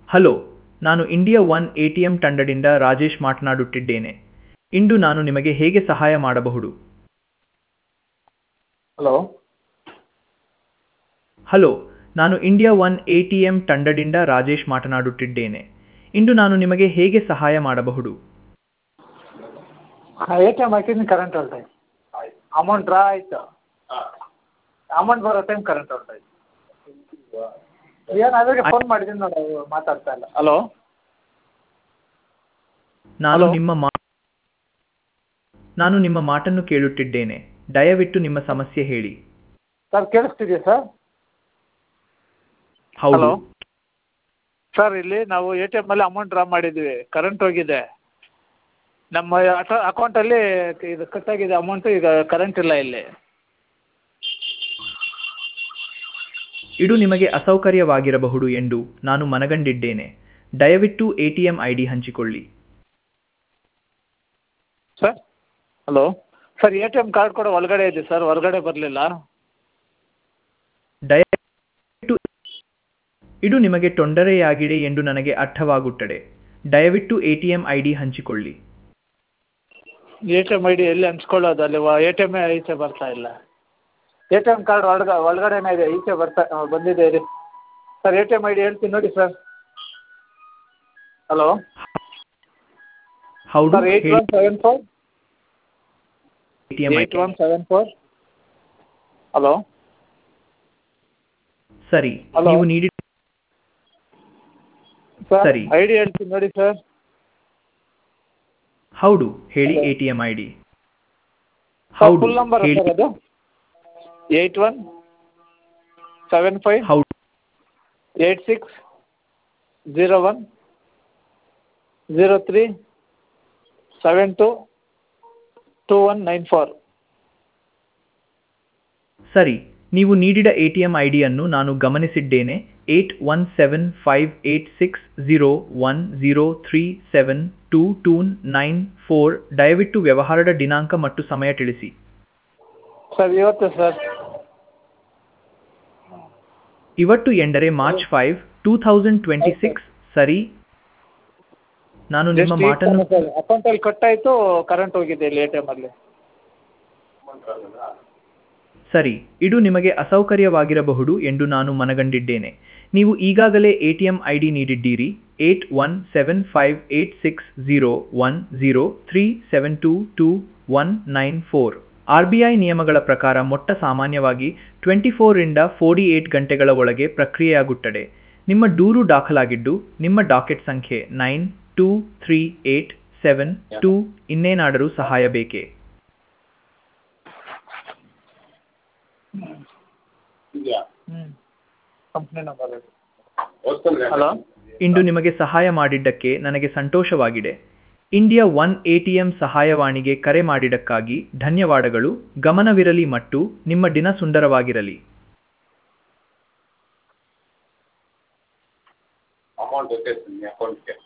Hello ನಾನು India one A T M ತಂಡದಿಂದ ರಾಜೇಶ್ ಮಾತನಾಡುತ್ತಿದ್ದೇನೆ ಇಂದು ನಾನು ನಿಮಗೆ ಹೇಗೆ ಸಹಾಯ ಮಾಡಬಹುದು ಹಲೋ ಹಲೋ ನಾನು India one A T M ತಂಡದಿಂದ ರಾಜೇಶ್ ಮಾತನಾಡುತ್ತಿದ್ದೇನೆ ಇಂದು ನಾನು ನಿಮಗೆ ಹೇಗೆ ಸಹಾಯ ಮಾಡಬಹುದು ಎ ಟಿ ಎಮ್ ಹಾಕಿದ್ದೀನಿ ಕರೆಂಟ್ ಹೊಲ್ಟೈತೆ ಅಮೌಂಟ್ ಡ್ರಾ ಆಯಿತು ಅಮೌಂಟ್ ಬರೋ ಟೈಮ್ ಕರೆಂಟ್ ಹೊಲ್ಟೈತೆ ಏನು ಅದಕ್ಕೆ ಫೋನ್ ಮಾಡಿದ್ದೀನಿ ನೋಡಿ ಅವ್ರು ಮಾತಾಡ್ತಾ ಇಲ್ಲ ಹಲೋ ನಾನು ಹಲೋ. ನಿಮ್ಮ ಮಾ ನಾನು ನಿಮ್ಮ ಮಾತನ್ನು ಕೇಳುತ್ತಿದ್ದೇನೆ ದಯವಿಟ್ಟು ನಿಮ್ಮ ಸಮಸ್ಯೆ ಹೇಳಿ ಸರ್ ಕೇಳಿಸ್ತಿದೆಯಾ ಸರ್ ಹೌದು ಹಲೋ ಸರ್ ಇಲ್ಲಿ ನಾವು ಎ ಟಿ ಎಮ್ಮಲ್ಲಿ ಅಮೌಂಟ್ ಡ್ರಾ ಮಾಡಿದ್ವಿ ಕರೆಂಟ್ ಹೋಗಿದೆ ನಮ್ಮ ಅಕೌಂಟಲ್ಲಿ ಇದು ಕಟ್ಟಾಗಿದೆ ಅಮೌಂಟು ಈಗ ಕರೆಂಟ್ ಇಲ್ಲ ಇಲ್ಲಿ ಇದು ನಿಮಗೆ ಅಸೌಕರ್ಯವಾಗಿರಬಹುದು ಎಂದು ನಾನು ಮನಗಂಡಿದ್ದೇನೆ ದಯವಿಟ್ಟು A T M I D ಹಂಚಿಕೊಳ್ಳಿ sir hello sir A T M card ಕೂಡ ಒಳಗಡೆ ಇದೆ ಸರ್ ಹೊರಗಡೆ ಬರಲಿಲ್ಲ ದಯವಿಟ್ಟು ಇದು ನಿಮಗೆ ತೊಂದರೆಯಾಗಿದೆ ಎಂದು ನನಗೆ ಅರ್ಥವಾಗುತ್ತದೆ ದಯವಿಟ್ಟು A T M I D ಹಂಚಿಕೊಳ್ಳಿ A T M I D ಎಲ್ಲಿ ಹಂಚ್ಕೊಳ್ಳೋದು ಅಲ್ಲಿ ಎ ಟಿ ಎಮ್ ಈಚೆ ಬರ್ತಾ ಇಲ್ಲ ಎ ಟಿ ಎಮ್ ಕಾರ್ಡ್ ಒಳಗ ಒಳಗಡೆನೇ ಇದೆ ಈಚೆ ಬರ್ತಾ ಆ, ಬಂದಿದೆ ಇರಿ sir A T M I D ಹೇಳ್ತೀನಿ ನೋಡಿ ಸರ್ ಹಲೋ ಹೌದು sir eight one seven four A T M I eight one seven four hello ಸರಿ Hello. ನೀವು ನೀಡಿ ಸರ್ ಸರಿ. ಐ ಡಿ ಹೇಳ್ತೀನಿ ನೋಡಿ ಸರ್ ಹೌದು ಹೇಳಿ Hello. A T M I D sir ಹೌದು ಫುಲ್ ನಂಬರ್ ಹೇಳಿ ಸರ್ ಅದು ಏಯ್ಟ್ ಒನ್ ಸೆವೆನ್ ಫೈವ್ ಹೌದು eight six zero one zero three seven two two one nine four ಸರಿ ನೀವು ನೀಡಿದ ಎ ಟಿ ಎಂ ಐ ಡಿಯನ್ನು ನಾನು ಗಮನಿಸಿದ್ದೇನೆ eight one seven five eight six zero one zero three seven two two nine four ದಯವಿಟ್ಟು ವ್ಯವಹಾರದ ದಿನಾಂಕ ಮತ್ತು ಸಮಯ ತಿಳಿಸಿ ಸರ್ ಇವತ್ತು ಸರ್ ಇವತ್ತು ಎಂದರೆ March five two thousand twenty six ಸರಿ ನಾನು ನಿಮ್ಮ ಜಸ್ಟ್ ಮಾತನ್ನು ಸರ್ ಅಕೌಂಟಲ್ಲಿ ಕಟ್ಟಾಯಿತು ಕರೆಂಟ್ ಹೋಗಿದೆ ಇಲ್ಲಿ ಎ ಟಿ ಎಮ್ಮಲ್ಲಿ ಸರಿ ಇದು ನಿಮಗೆ ಅಸೌಕರ್ಯವಾಗಿರಬಹುದು ಎಂದು ನಾನು ಮನಗಂಡಿದ್ದೇನೆ ನೀವು ಈಗಾಗಲೇ A T M I D ನೀಡಿದ್ದೀರಿ eight one seven five eight six zero one zero three seven two two one nine four R B I ನಿಯಮಗಳ ಪ್ರಕಾರ ಮೊಟ್ಟ ಸಾಮಾನ್ಯವಾಗಿ ಟ್ವೆಂಟಿ ಫೋರಿಂದ ಫೋರ್ಟಿ ಏಟ್ ಗಂಟೆಗಳ ಒಳಗೆ ಪ್ರಕ್ರಿಯೆಯಾಗುತ್ತದೆ ನಿಮ್ಮ ದೂರು ದಾಖಲಾಗಿದ್ದು ನಿಮ್ಮ ಡಾಕೆಟ್ ಸಂಖ್ಯೆ nine two three eight seven two ಇನ್ನೇನಾದರೂ ಸಹಾಯ ಬೇಕೇ ಹ್ಞೂ ಕಂಪ್ನಿ ನಂಬರ್ ಹಲೋ ಇಂದು ನಿಮಗೆ ಸಹಾಯ ಮಾಡಿದ್ದಕ್ಕೆ ನನಗೆ ಸಂತೋಷವಾಗಿದೆ India one A T M ಸಹಾಯವಾಣಿಗೆ ಕರೆ ಮಾಡಿದ್ದಕ್ಕಾಗಿ ಧನ್ಯವಾದಗಳು ಗಮನವಿರಲಿ ಮತ್ತು ನಿಮ್ಮ ದಿನ ಸುಂದರವಾಗಿರಲಿ ಅಮೌಂಟ್ వచ్చేస్తుంది మీ అకౌంట్కి